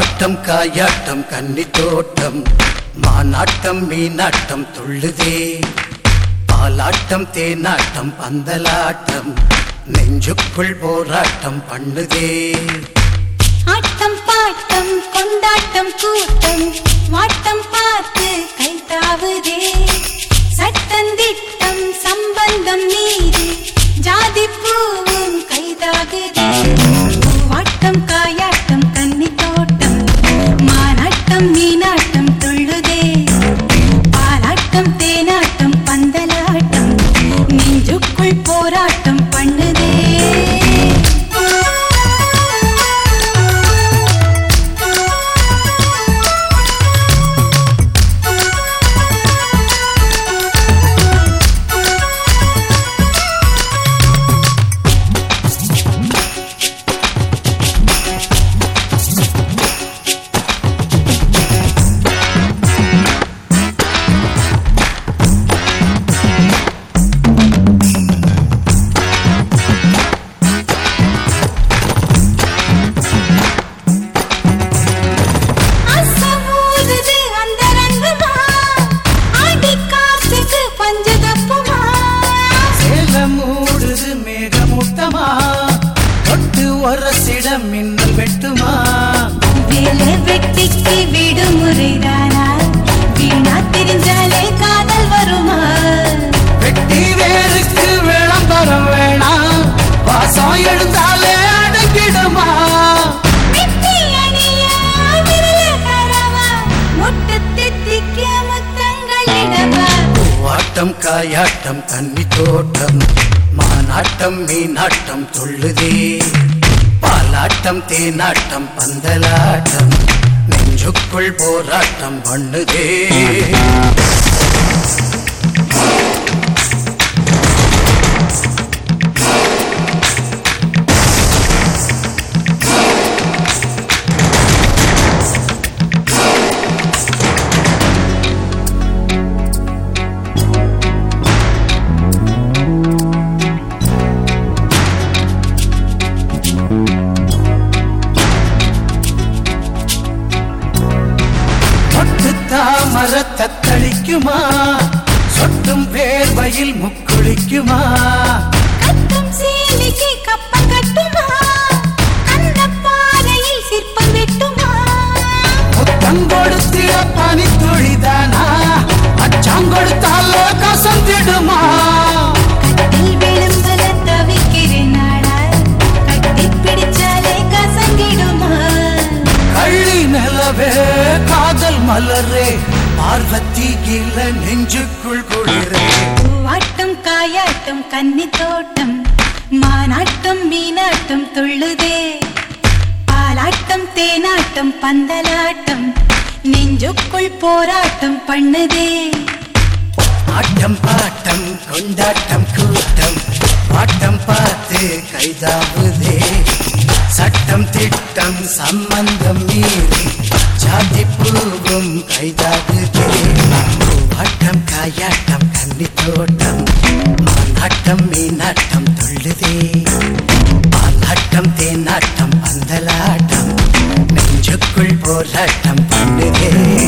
பாலாட்டம் காயாட்டம் கன்னி தோட்டம் மானாட்டம் மீனாட்டம் துள்ளுதே பாலாட்டம் தேனாட்டம் பந்தலாட்டம் நெஞ்சுக்குள் போராட்டம் பண்ணுதே ஆட்டம் பாட்டம் கொண்டாட்டம் கூட்டம் வாட்டம் பார்த்து கை தாவுதே சட்டந்திட்டம் சம்பந்தம் மீது ஜாதி பூவும் கைதாகுதே பூவாட்டம் காயாட்டம் கன்னி தோட்டம் மானாட்டம் மீனாட்டம் துள்ளுதே பாலாட்டம் தேனாட்டம் பந்தலாட்டம் நெஞ்சுக்குள் போராட்டம் பண்ணுதே அசமூதுது அந்த ரங்கமா ஆடி காத்துக்கு பஞ்சதப்புமா சேலம் மூடுது மேகமூட்டமா தொட்டு ஒரசிடம் மின்னல் வெட்டுமா வேலை வெட்டிக்கு விடுமுறைதானா வீணா தெரிஞ்சாலே காதல் வருமா வெட்டி வேருக்கு விளம்பரம் வேணாம் வாசம் எழுந்தாலே அடங்கிடுமா வெட்டி அணியா விரல கரவா முட்டு தித்திக்க முத்தங்களிடவா பூவாட்டம் காயாட்டம் தண்ணி தோட்டம் மானாட்டம் மீனாட்டம் துள்ளுதே பாலாட்டம் தேனாட்டம் பந்தலாட்டம் நெஞ்சுக்குள் போராட்டம் பண்ணுதே தொட்டு தாமர தத்தளிக்குமா சொட்டும் வேர்வையில் முக்குளிக்குமா கட்டும் சீலிக்கு கப்பம் கட்டுமா அந்த பாறையில் சிற்பம் வெட்டுமா முத்தம் கொடுத்திட பனி துளிதானா அச்சாம் கொடுத்தாலோ கசந்திடுமா கட்டில் விழும்பல தவிக்கிறேன் நாடா கட்டி பிடிச்சாலே கசங்கிடுமா கள்ளி நிலவே காதல் மலரே பார்வதி கீழ நெஞ்சுக்குள் குளிரே பூவாட்டம் காயாட்டம் கன்னி தோட்டம் மானாட்டம் மீனாட்டம் துள்ளுதே பாலாட்டம் தேனாட்டம் பந்தலாட்டம் நெஞ்சுக்குள் போராட்டம் பண்ணுதே ஆட்டம் பாட்டம் கொண்டாட்டம் கூட்டம் பாட்டம் பார்த்து கைதாவுதே சட்டம் திட்டம் சம்பந்தம் மீறி ஜாதி பூவும் கைதாகுதே பூவாட்டம் காயாட்டம் கன்னி தோட்டம் மானாட்டம் மீனாட்டம் துள்ளுதே பாலாட்டம் தேனாட்டம் பந்தலாட்டம் நெஞ்சுக்குள் போராட்டம் பண்ணுதே